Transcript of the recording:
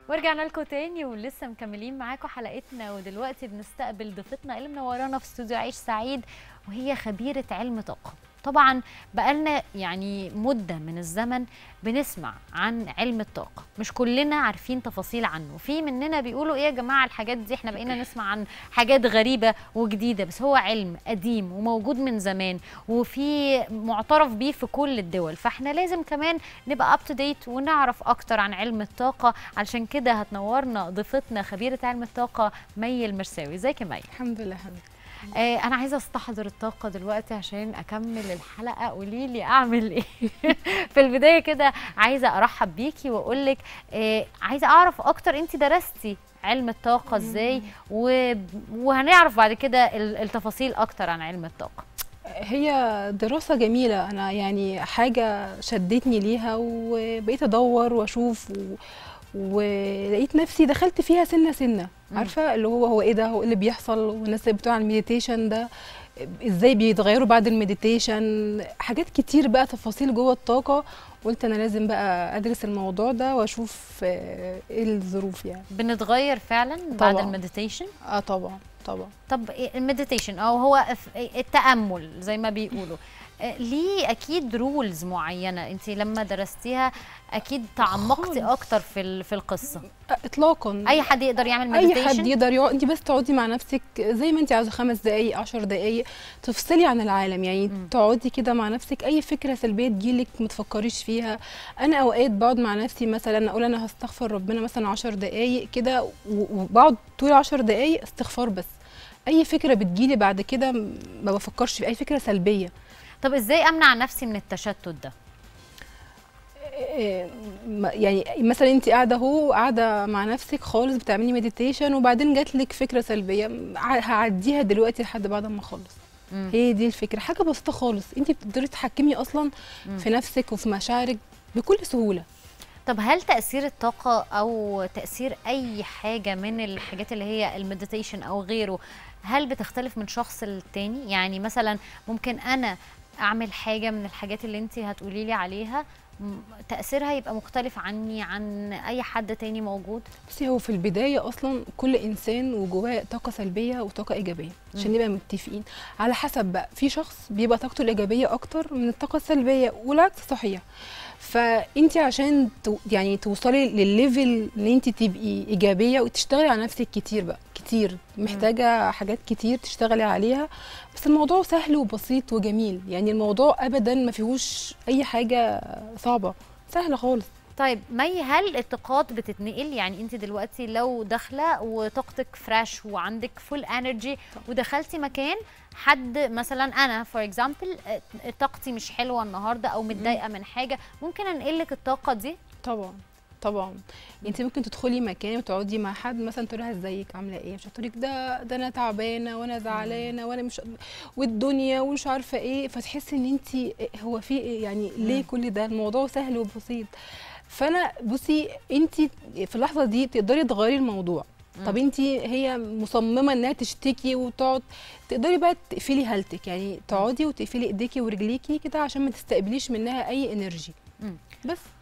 ورجعنا لكم تاني ولسه مكملين معاكم حلقتنا ودلوقتي بنستقبل ضيفتنا اللي منورانا في استوديو عيش سعيد وهي خبيره علم طاقه طبعا بقالنا يعني مده من الزمن بنسمع عن علم الطاقه مش كلنا عارفين تفاصيل عنه في مننا بيقولوا ايه يا جماعه الحاجات دي احنا بقينا نسمع عن حاجات غريبه وجديده بس هو علم قديم وموجود من زمان وفي معترف بيه في كل الدول فاحنا لازم كمان نبقى اب تو ديت ونعرف اكتر عن علم الطاقه علشان كده هتنورنا ضيفتنا خبيره علم الطاقه مي المرساوي ازيك يا مي الحمد لله حبيبتي آه انا عايزه استحضر الطاقه دلوقتي عشان اكمل الحلقه قولي لي اعمل ايه في البدايه كده عايزه ارحب بيكي واقول لك آه عايزه اعرف اكتر انت درستي علم الطاقه ازاي و... وهنعرف بعد كده ال- التفاصيل اكتر عن علم الطاقه هي دراسة جميلة أنا يعني حاجة شدتني ليها وبقيت أدور وأشوف و... ولقيت نفسي دخلت فيها سنة سنة مم. عارفة اللي هو هو إيه ده هو إيه اللي بيحصل والناس اللي بتوع المديتيشن ده إزاي بيتغيروا بعد المديتيشن حاجات كتير بقى تفاصيل جوه الطاقة قلت أنا لازم بقى أدرس الموضوع ده وأشوف آه، إيه الظروف يعني بنتغير فعلا بعد طبعاً. المديتيشن اه طبعا طبعا طب إيه المديتيشن او هو ف- التامل زي ما بيقولوا آه، ليه اكيد رولز معينه انت لما درستيها اكيد تعمقتي خالص. اكتر في ال- في القصه آه، اطلاقا اي حد يقدر يعمل اي مديتيشن حد يقدر يقعد انت بس تقعدي مع نفسك زي ما انت عاوزه خمس دقائق عشر دقائق تفصلي عن العالم يعني مم. تقعدي كده مع نفسك اي فكره سلبيه تجيلك ما تفكريش فيها انا اوقات بقعد مع نفسي مثلا اقول انا هستغفر ربنا مثلا عشر دقائق كده و- وبقعد طول عشر دقائق استغفار بس اي فكره بتجيلي بعد كده م- ما بفكرش في اي فكره سلبيه طب ازاي امنع نفسي من التشتت ده إيه، ما- يعني مثلا انت قاعده اهو قاعده مع نفسك خالص بتعملي مديتيشن وبعدين جات لك فكره سلبيه ع- هعديها دلوقتي لحد بعد ما اخلص مم. هي دي الفكره حاجه بسيطه خالص انت بتقدري تتحكمي اصلا مم. في نفسك وفي مشاعرك بكل سهوله طب هل تاثير الطاقه او تاثير اي حاجه من الحاجات اللي هي المديتيشن او غيره هل بتختلف من شخص للتاني يعني مثلا ممكن انا اعمل حاجه من الحاجات اللي انت هتقولي لي عليها م- تاثيرها يبقى مختلف عني عن اي حد تاني موجود بصي هو في البدايه اصلا كل انسان وجواه طاقه سلبيه وطاقه ايجابيه عشان مم. نبقى متفقين على حسب بقى في شخص بيبقى طاقته الايجابيه اكتر من الطاقه السلبيه والعكس صحيح فانت عشان تو يعني توصلي للليفل ان انت تبقي ايجابيه وتشتغلي على نفسك كتير بقى كتير محتاجه حاجات كتير تشتغلي عليها بس الموضوع سهل وبسيط وجميل يعني الموضوع ابدا ما فيهوش اي حاجه صعبه سهله خالص طيب مي هل الطاقات بتتنقل يعني انت دلوقتي لو داخله وطاقتك فريش وعندك فول انرجي ودخلتي مكان حد مثلا انا فور اكزامبل طاقتي مش حلوه النهارده او متضايقه من حاجه ممكن انقل لك الطاقه دي طبعا طبعا انت ممكن تدخلي مكان وتقعدي مع حد مثلا تقولي لها ازيك عامله ايه مش هتقولك ده ده انا تعبانه وانا زعلانه وانا مش والدنيا ومش عارفه ايه فتحسي ان انت هو في ايه يعني ليه مم. كل ده الموضوع سهل وبسيط فانا بصي انت في اللحظه دي تقدري تغيري الموضوع طب انت هي مصممه انها تشتكي وتقعد تقدري بقى تقفلي هالتك يعني تقعدي وتقفلي ايديكي ورجليكي كده عشان ما تستقبليش منها اي انرجي مم. بس